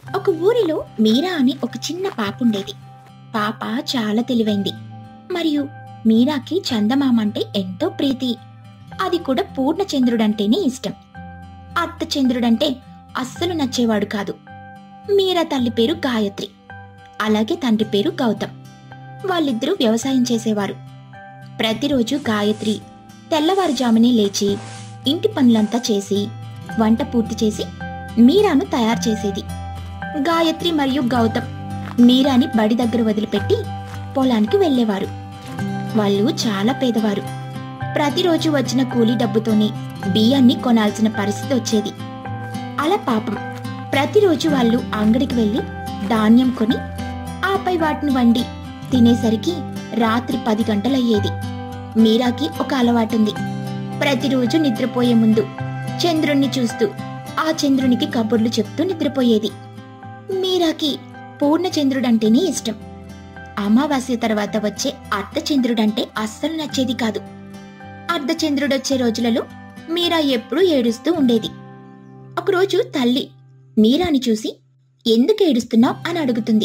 ఒక ఊరిలో మీరా అని ఒక చిన్న పాప ఉండేది పాప చాలా తెలివైంది మరియు మీరాకి చందమామ అంటే ఎంతో ప్రీతి అది కూడా పూర్ణచంద్రుడంటేనే ఇష్టం అత్త చంద్రుడంటే అస్సలు నచ్చేవాడు కాదు మీరా తల్లి పేరు గాయత్రి అలాగే తండ్రి పేరు గౌతమ్ వాళ్ళిద్దరూ వ్యవసాయం చేసేవారు ప్రతిరోజు గాయత్రి తెల్లవారుజామునే లేచి ఇంటి పనులంతా చేసి వంట పూర్తి చేసి మీరాను తయారు చేసేది గాయత్రి మరియు గౌతమ్ మీరాని బడి దగ్గర వదిలిపెట్టి పొలానికి వెళ్ళేవారు వాళ్ళు చాలా పేదవారు ప్రతిరోజు వచ్చిన కూలీ డబ్బుతోనే బియ్యాన్ని కొనాల్సిన పరిస్థితి వచ్చేది అలా పాపం ప్రతిరోజు వాళ్ళు అంగడికి వెళ్లి ధాన్యం కొని ఆపై వాటిని వండి తినేసరికి రాత్రి పది గంటలయ్యేది మీరాకి ఒక అలవాటుంది ప్రతిరోజు నిద్రపోయే ముందు చంద్రుణ్ణి చూస్తూ ఆ చంద్రునికి కబుర్లు చెప్తూ నిద్రపోయేది మీరాకి పూర్ణచంద్రుడంటేనే ఇష్టం అమావాస్య తర్వాత వచ్చే అర్ధచంద్రుడంటే అస్సలు నచ్చేది కాదు అర్ధచంద్రుడొచ్చే రోజులలో మీరా ఎప్పుడూ ఏడుస్తూ ఉండేది ఒకరోజు తల్లి మీరాని చూసి ఎందుకు ఏడుస్తున్నావు అని అడుగుతుంది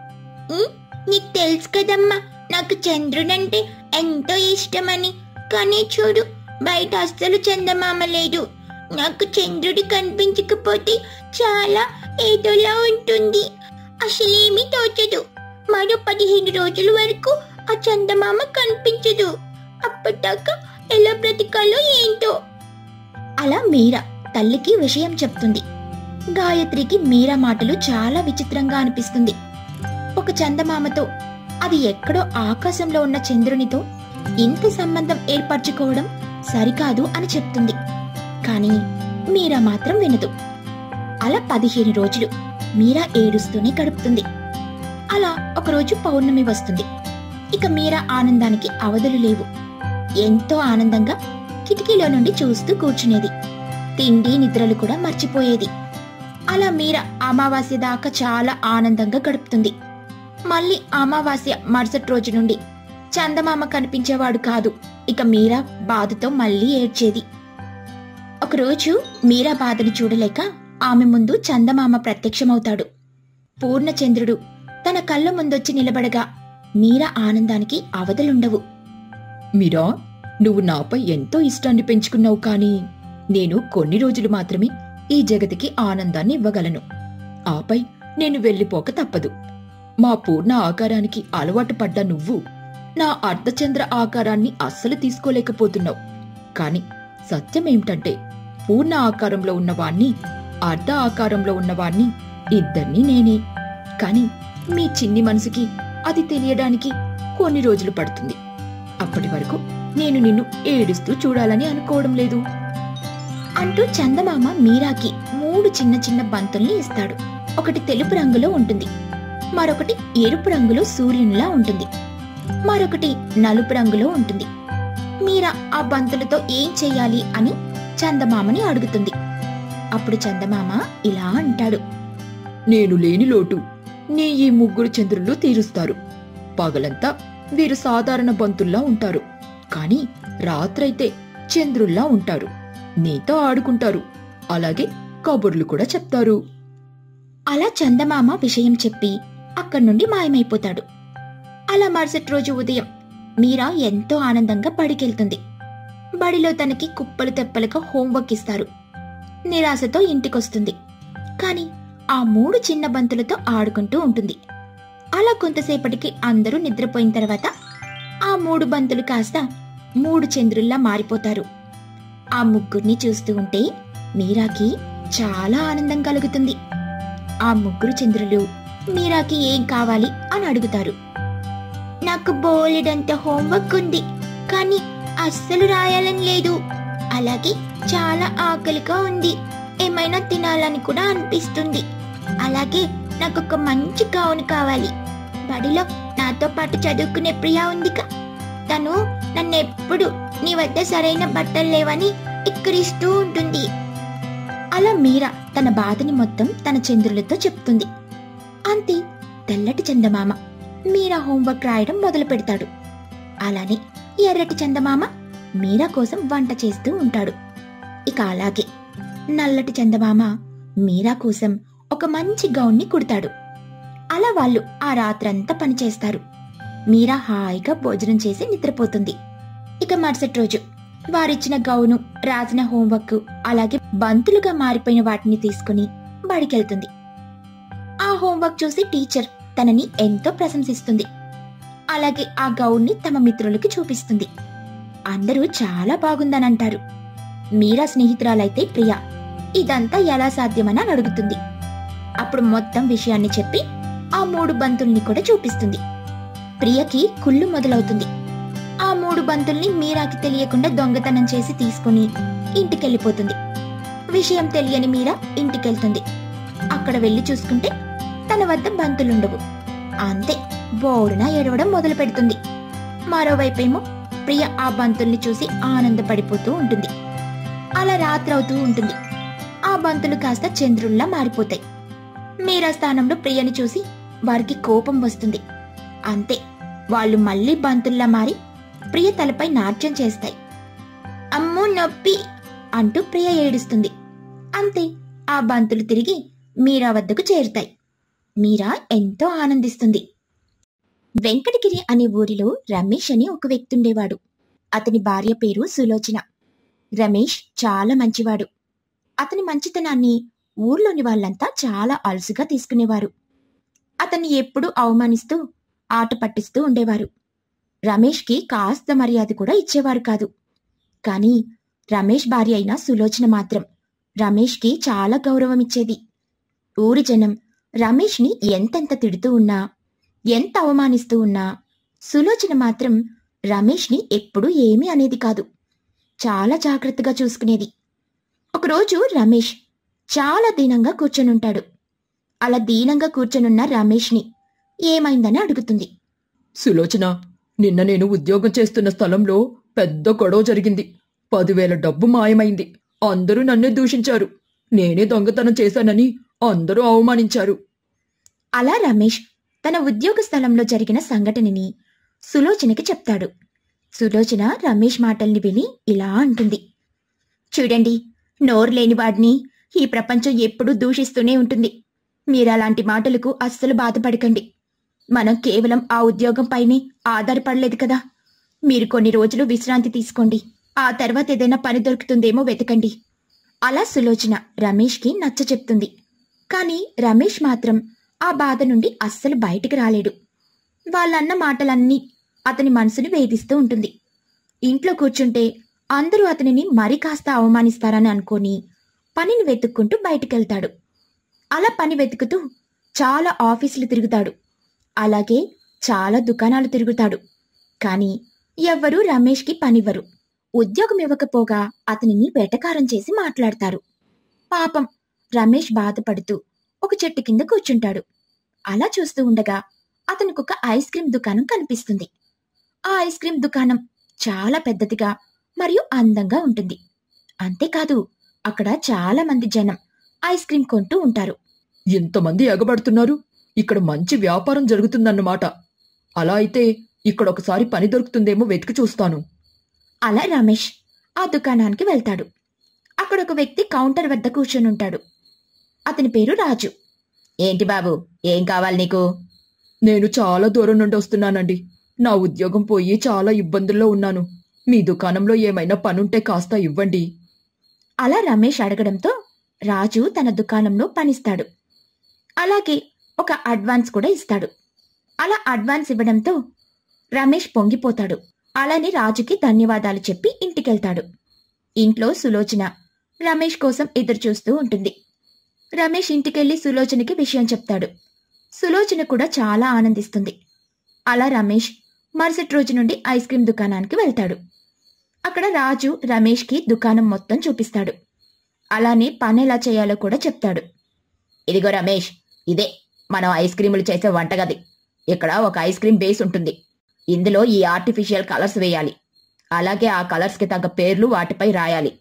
నీకు తెలుసు కదమ్మా నాకు చంద్రుడంటే ఎంతో ఇష్టమని కానీ చూడు బయట అస్సలు చందమామ లేదు నాకు చంద్రుడు కనిపించకపోతే చాలా ఏదోలా ఉంటుంది అసలేమీ తోచదు మరో పదిహేను రోజుల వరకు ఆ చందమామ కనిపించదు అప్పటిదాకా ఎలా బ్రతికాలో ఏంటో అలా మీరా తల్లికి విషయం చెప్తుంది గాయత్రికి మీరా మాటలు చాలా విచిత్రంగా అనిపిస్తుంది ఒక చందమామతో అది ఎక్కడో ఆకాశంలో ఉన్న చంద్రునితో ఇంత సంబంధం ఏర్పరచుకోవడం సరికాదు అని చెప్తుంది కానీ మీరా మాత్రం వినదు అలా పదిహేను రోజులు మీరా ఏడుస్తూనే గడుపుతుంది అలా ఒకరోజు పౌర్ణమి వస్తుంది ఇక మీరా ఆనందానికి అవధులు లేవు ఎంతో ఆనందంగా కిటికీలో నుండి చూస్తూ కూర్చునేది తిండి నిద్రలు కూడా మర్చిపోయేది అలా మీరా అమావాస్య దాకా చాలా ఆనందంగా గడుపుతుంది మళ్ళీ అమావాస్య మరుసటి రోజు నుండి చందమామ కనిపించేవాడు కాదు ఇక మీరా బాధతో మళ్ళీ ఏడ్చేది ఒకరోజు మీరా బాధను చూడలేక ఆమె ముందు చందమామ ప్రత్యక్షమవుతాడు పూర్ణచంద్రుడు తన కళ్ళ ముందొచ్చి నిలబడగా మీరా ఆనందానికి అవధులుండవు మీరా నువ్వు నాపై ఎంతో ఇష్టాన్ని పెంచుకున్నావు కానీ నేను కొన్ని రోజులు మాత్రమే ఈ జగతికి ఆనందాన్ని ఇవ్వగలను ఆపై నేను వెళ్ళిపోక తప్పదు మా పూర్ణ ఆకారానికి అలవాటు పడ్డ నువ్వు నా అర్ధచంద్ర ఆకారాన్ని అస్సలు తీసుకోలేకపోతున్నావు కాని సత్యమేమిటంటే పూర్ణ ఆకారంలో ఉన్నవాణ్ణి అర్ధ ఆకారంలో ఉన్నవాణ్ణి ఇద్దరినీ నేనే కాని మీ చిన్ని మనసుకి అది తెలియడానికి కొన్ని రోజులు పడుతుంది అప్పటి వరకు నేను నిన్ను ఏడుస్తూ చూడాలని అనుకోవడం లేదు అంటూ చందమామ మీరాకి మూడు చిన్న చిన్న బంతుల్ని ఇస్తాడు ఒకటి తెలుపు రంగులో ఉంటుంది మరొకటి ఎరుపు రంగులో సూర్యునిలా ఉంటుంది మరొకటి నలుపు రంగులో ఉంటుంది మీరా ఆ బంతులతో ఏం చెయ్యాలి అని చందమామని అడుగుతుంది అప్పుడు చందమామ ఇలా అంటాడు నేను లేని లోటు నీ ఈ ముగ్గురు చంద్రులు తీరుస్తారు పగలంతా వీరు సాధారణ బంతుల్లా ఉంటారు కాని రాత్రైతే చంద్రుల్లా ఉంటారు నీతో ఆడుకుంటారు అలాగే కబుర్లు కూడా చెప్తారు అలా చందమామ విషయం చెప్పి అక్కడి నుండి మాయమైపోతాడు అలా మరుసటి రోజు ఉదయం మీరా ఎంతో ఆనందంగా బడికెళ్తుంది బడిలో తనకి కుప్పలు తెప్పలుగా హోంవర్క్ ఇస్తారు నిరాశతో ఇంటికొస్తుంది కాని ఆ మూడు చిన్న బంతులతో ఆడుకుంటూ ఉంటుంది అలా కొంతసేపటికి అందరూ నిద్రపోయిన తర్వాత ఆ మూడు బంతులు కాస్త మూడు చంద్రుల్లా మారిపోతారు ఆ ముగ్గురిని చూస్తూ ఉంటే మీరాకి చాలా ఆనందం కలుగుతుంది ఆ ముగ్గురు చంద్రులు మీరాకి ఏం కావాలి అని అడుగుతారు నాకు బోలెడంత హోంవర్క్ ఉంది కానీ అస్సలు రాయాలని లేదు అలాగే చాలా ఆకలిగా ఉంది ఏమైనా తినాలని కూడా అనిపిస్తుంది అలాగే నాకు ఒక మంచి గౌన్ కావాలి బడిలో నాతో పాటు చదువుకునే ప్రియా ఉందిగా తను నన్ను ఎప్పుడు నీ వద్ద సరైన బట్టలు లేవని ఎక్కిరిస్తూ ఉంటుంది అలా మీరా తన బాధని మొత్తం తన చంద్రులతో చెప్తుంది అంతే తెల్లటి చందమామ మీరా హోంవర్క్ రాయడం మొదలు పెడతాడు అలానే ఎర్రటి చందమామ మీరా కోసం వంట చేస్తూ ఉంటాడు ఇక అలాగే నల్లటి చందమామ మీరా కోసం ఒక ఒక మంచి గౌన్ని కుడతాడు అలా వాళ్ళు ఆ రాత్రంతా పనిచేస్తారు మీరా హాయిగా భోజనం చేసి నిద్రపోతుంది ఇక మరుసటి రోజు వారిచ్చిన గౌను రాసిన హోంవర్క్ అలాగే బంతులుగా మారిపోయిన వాటిని తీసుకుని బడికెళ్తుంది ఆ హోంవర్క్ చూసి టీచర్ తనని ఎంతో ప్రశంసిస్తుంది అలాగే ఆ గౌన్ని తమ మిత్రులకి చూపిస్తుంది అందరూ చాలా బాగుందని అంటారు మీరా స్నేహితురాలైతే ప్రియా ఇదంతా ఎలా సాధ్యమని అని అడుగుతుంది అప్పుడు మొత్తం విషయాన్ని చెప్పి ఆ మూడు బంతుల్ని కూడా చూపిస్తుంది ప్రియకి కుళ్ళు మొదలవుతుంది ఆ మూడు బంతుల్ని మీరాకి తెలియకుండా దొంగతనం చేసి తీసుకుని ఇంటికెళ్ళిపోతుంది విషయం తెలియని మీరా ఇంటికెళ్తుంది అక్కడ వెళ్లి చూసుకుంటే తన వద్ద బంతులుండవు అంతే బోరున ఏడవడం మొదలు పెడుతుంది మరోవైపేమో ప్రియ ఆ బంతుల్ని చూసి ఆనందపడిపోతూ ఉంటుంది అలా రాత్రవుతూ ఉంటుంది ఆ బంతులు కాస్త చంద్రుల్లా మారిపోతాయి మీరా స్థానంలో ప్రియని చూసి వారికి కోపం వస్తుంది అంతే వాళ్ళు మళ్ళీ బంతుల్లా మారి ప్రియ తలపై నాట్యం చేస్తాయి అమ్మో నొప్పి అంటూ ప్రియ ఏడుస్తుంది అంతే ఆ బంతులు తిరిగి మీరా వద్దకు చేరుతాయి మీరా ఎంతో ఆనందిస్తుంది వెంకటగిరి అనే ఊరిలో రమేష్ అని ఒక వ్యక్తి ఉండేవాడు అతని భార్య పేరు సులోచన రమేష్ చాలా మంచివాడు అతని మంచితనాన్ని ఊర్లోని వాళ్ళంతా చాలా అలసుగా తీసుకునేవారు అతన్ని ఎప్పుడూ అవమానిస్తూ ఆట పట్టిస్తూ ఉండేవారు రమేష్కి కాస్త మర్యాద కూడా ఇచ్చేవారు కాదు కానీ రమేష్ భార్య అయిన సులోచన మాత్రం రమేష్కి చాలా గౌరవం ఇచ్చేది ఊరి జనం రమేష్ని ఎంతెంత తిడుతూ ఉన్నా ఎంత అవమానిస్తూ ఉన్నా సులోచన మాత్రం రమేష్ని ఎప్పుడూ ఏమీ అనేది కాదు చాలా జాగ్రత్తగా చూసుకునేది ఒకరోజు రమేష్ చాలా దీనంగా కూర్చొనుంటాడు అలా దీనంగా కూర్చొనున్న రమేష్ని ఏమైందని అడుగుతుంది సులోచన నిన్న నేను ఉద్యోగం చేస్తున్న స్థలంలో పెద్ద గొడవ జరిగింది పదివేల డబ్బు మాయమైంది అందరూ నన్నే దూషించారు నేనే దొంగతనం చేశానని అందరూ అవమానించారు అలా రమేష్ తన ఉద్యోగ స్థలంలో జరిగిన సంఘటనని సులోచనకి చెప్తాడు సులోచన రమేష్ మాటల్ని విని ఇలా అంటుంది చూడండి నోరు లేని వాడిని ఈ ప్రపంచం ఎప్పుడూ దూషిస్తూనే ఉంటుంది మీరలాంటి మాటలకు అస్సలు బాధపడకండి మనం కేవలం ఆ ఉద్యోగం పైనే ఆధారపడలేదు కదా మీరు కొన్ని రోజులు విశ్రాంతి తీసుకోండి ఆ తర్వాత ఏదైనా పని దొరుకుతుందేమో వెతకండి అలా సులోచన రమేష్కి నచ్చ చెప్తుంది కానీ రమేష్ మాత్రం ఆ బాధ నుండి అస్సలు బయటికి రాలేడు వాళ్ళన్న మాటలన్నీ అతని మనసుని వేధిస్తూ ఉంటుంది ఇంట్లో కూర్చుంటే అందరూ అతనిని మరి కాస్త అవమానిస్తారని అనుకొని పనిని వెతుక్కుంటూ బయటికెళ్తాడు అలా పని వెతుకుతూ చాలా ఆఫీసులు తిరుగుతాడు అలాగే చాలా దుకాణాలు తిరుగుతాడు కానీ ఎవ్వరూ రమేష్కి పనివ్వరు ఉద్యోగం ఇవ్వకపోగా అతనిని వెటకారం చేసి మాట్లాడతారు పాపం రమేష్ బాధపడుతూ ఒక చెట్టు కింద కూర్చుంటాడు అలా చూస్తూ ఉండగా అతనికి ఒక ఐస్ క్రీం దుకాణం కనిపిస్తుంది ఆ ఐస్ క్రీం దుకాణం చాలా పెద్దదిగా మరియు అందంగా ఉంటుంది అంతేకాదు అక్కడ చాలా మంది జనం ఐస్ క్రీం కొంటూ ఉంటారు ఇంతమంది ఎగబడుతున్నారు ఇక్కడ మంచి వ్యాపారం జరుగుతుందన్నమాట అలా అయితే ఇక్కడ ఒకసారి పని దొరుకుతుందేమో వెతికి చూస్తాను అలా రమేష్ ఆ దుకాణానికి వెళ్తాడు అక్కడ ఒక వ్యక్తి కౌంటర్ వద్ద కూర్చొని ఉంటాడు అతని పేరు రాజు ఏంటి బాబు ఏం కావాలి నీకు నేను చాలా దూరం నుండి వస్తున్నానండి నా ఉద్యోగం పోయి చాలా ఇబ్బందుల్లో ఉన్నాను మీ దుకాణంలో ఏమైనా పనుంటే కాస్త ఇవ్వండి అలా రమేష్ అడగడంతో రాజు తన దుకాణంలో పనిస్తాడు అలాగే ఒక అడ్వాన్స్ కూడా ఇస్తాడు అలా అడ్వాన్స్ ఇవ్వడంతో రమేష్ పొంగిపోతాడు అలానే రాజుకి ధన్యవాదాలు చెప్పి ఇంటికెళ్తాడు ఇంట్లో సులోచన రమేష్ కోసం ఎదురు చూస్తూ ఉంటుంది రమేష్ ఇంటికెళ్లి సులోచనకి విషయం చెప్తాడు సులోచన కూడా చాలా ఆనందిస్తుంది అలా రమేష్ మరుసటి రోజు నుండి ఐస్ క్రీం దుకాణానికి వెళ్తాడు అక్కడ రాజు రమేష్కి దుకాణం మొత్తం చూపిస్తాడు అలానే పని ఎలా చేయాలో కూడా చెప్తాడు ఇదిగో రమేష్ ఇదే మనం ఐస్ క్రీములు చేసే వంటగది ఇక్కడ ఒక ఐస్ క్రీం బేస్ ఉంటుంది ఇందులో ఈ ఆర్టిఫిషియల్ కలర్స్ వేయాలి అలాగే ఆ కలర్స్కి తగ్గ పేర్లు వాటిపై రాయాలి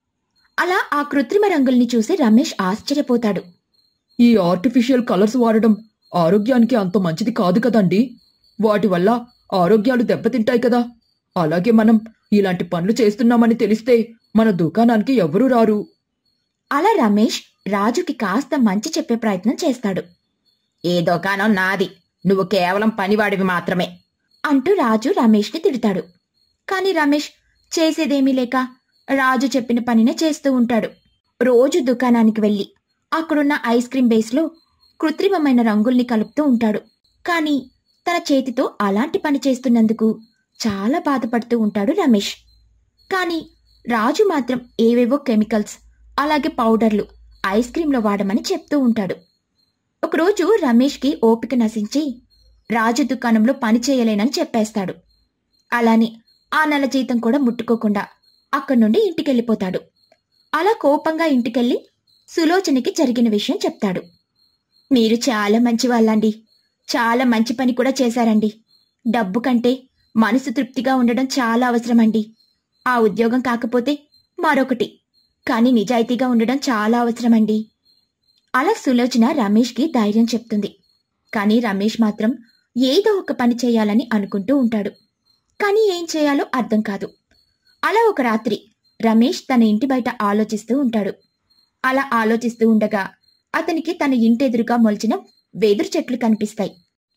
అలా ఆ కృత్రిమ రంగుల్ని చూసి రమేష్ ఆశ్చర్యపోతాడు ఈ ఆర్టిఫిషియల్ కలర్స్ వాడడం ఆరోగ్యానికి అంత మంచిది కాదు కదండి వాటి వల్ల ఆరోగ్యాలు దెబ్బతింటాయి కదా అలాగే మనం ఇలాంటి పనులు చేస్తున్నామని తెలిస్తే మన దుకాణానికి ఎవరూ రారు అలా రమేష్ రాజుకి కాస్త మంచి చెప్పే ప్రయత్నం చేస్తాడు ఏ దుకాణం నాది నువ్వు కేవలం పనివాడివి మాత్రమే అంటూ రాజు రమేష్ని తిడతాడు కాని రమేష్ చేసేదేమీ లేక రాజు చెప్పిన పనినే చేస్తూ ఉంటాడు రోజు దుకాణానికి వెళ్ళి అక్కడున్న ఐస్ క్రీం బేస్లో కృత్రిమమైన రంగుల్ని కలుపుతూ ఉంటాడు కానీ తన చేతితో అలాంటి పని చేస్తున్నందుకు చాలా బాధపడుతూ ఉంటాడు రమేష్ కానీ రాజు మాత్రం ఏవేవో కెమికల్స్ అలాగే పౌడర్లు ఐస్ క్రీంలో వాడమని చెప్తూ ఉంటాడు ఒకరోజు రమేష్కి ఓపిక నశించి రాజు దుకాణంలో పని చేయలేనని చెప్పేస్తాడు అలానే ఆ నెల జీతం కూడా ముట్టుకోకుండా అక్కడి నుండి ఇంటికెళ్ళిపోతాడు అలా కోపంగా ఇంటికెళ్ళి సులోచనకి జరిగిన విషయం చెప్తాడు మీరు చాలా మంచి వాళ్ళండి చాలా మంచి పని కూడా చేశారండి డబ్బు కంటే మనసు తృప్తిగా ఉండడం చాలా అవసరమండి ఆ ఉద్యోగం కాకపోతే మరొకటి కానీ నిజాయితీగా ఉండడం చాలా అవసరమండి అలా సులోచన రమేష్కి ధైర్యం చెప్తుంది కానీ రమేష్ మాత్రం ఏదో ఒక పని చేయాలని అనుకుంటూ ఉంటాడు కానీ ఏం చేయాలో అర్థం కాదు అలా ఒక రాత్రి రమేష్ తన ఇంటి బయట ఆలోచిస్తూ ఉంటాడు అలా ఆలోచిస్తూ ఉండగా అతనికి తన ఇంటెదురుగా మొలిచిన వెదురు చెట్లు కనిపిస్తాయి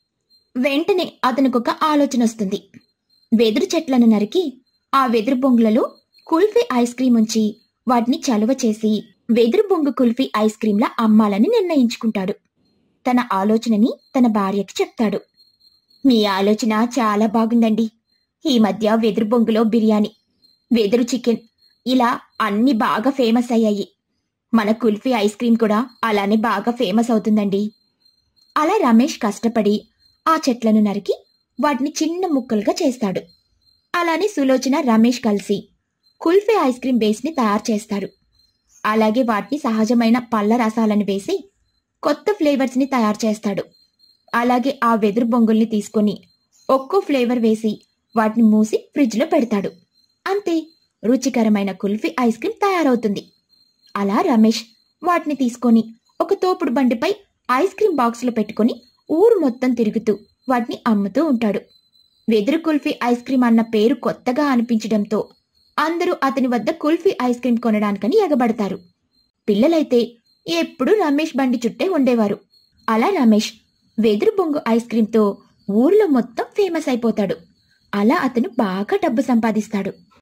వెంటనే అతనికొక ఆలోచన వస్తుంది వెదురు చెట్లను నరికి ఆ వెదురు బొంగులలో కుల్ఫీ ఐస్ క్రీం ఉంచి వాటిని చలువ చేసి వెదురు బొంగు కుల్ఫీ ఐస్ క్రీంలా అమ్మాలని నిర్ణయించుకుంటాడు తన ఆలోచనని తన భార్యకి చెప్తాడు మీ ఆలోచన చాలా బాగుందండి ఈ మధ్య వెదురు బొంగులో బిర్యానీ వెదురు చికెన్ ఇలా అన్ని బాగా ఫేమస్ అయ్యాయి మన కుల్ఫీ ఐస్ క్రీం కూడా అలానే బాగా ఫేమస్ అవుతుందండి అలా రమేష్ కష్టపడి ఆ చెట్లను నరికి వాటిని చిన్న ముక్కలుగా చేస్తాడు అలానే సులోచన రమేష్ కలిసి కుల్ఫీ ఐస్ క్రీం బేస్ని తయారు చేస్తారు అలాగే వాటిని సహజమైన పళ్ళ రసాలను వేసి కొత్త ఫ్లేవర్స్ని తయారు చేస్తాడు అలాగే ఆ వెదురు బొంగుల్ని తీసుకొని ఒక్కో ఫ్లేవర్ వేసి వాటిని మూసి ఫ్రిడ్జ్లో పెడతాడు అంతే రుచికరమైన కుల్ఫీ ఐస్ క్రీం తయారవుతుంది అలా రమేష్ వాటిని తీసుకొని ఒక తోపుడు బండిపై ఐస్ క్రీం బాక్స్లో పెట్టుకొని ఊరు మొత్తం తిరుగుతూ వాటిని అమ్ముతూ ఉంటాడు వెదురు కుల్ఫీ ఐస్ క్రీం అన్న పేరు కొత్తగా అనిపించడంతో అందరూ అతని వద్ద కుల్ఫీ ఐస్ క్రీం కొనడానికని ఎగబడతారు పిల్లలైతే ఎప్పుడూ రమేష్ బండి చుట్టే ఉండేవారు అలా రమేష్ వెదురు బొంగు ఐస్ క్రీంతో ఊర్లో మొత్తం ఫేమస్ అయిపోతాడు అలా అతను బాగా డబ్బు సంపాదిస్తాడు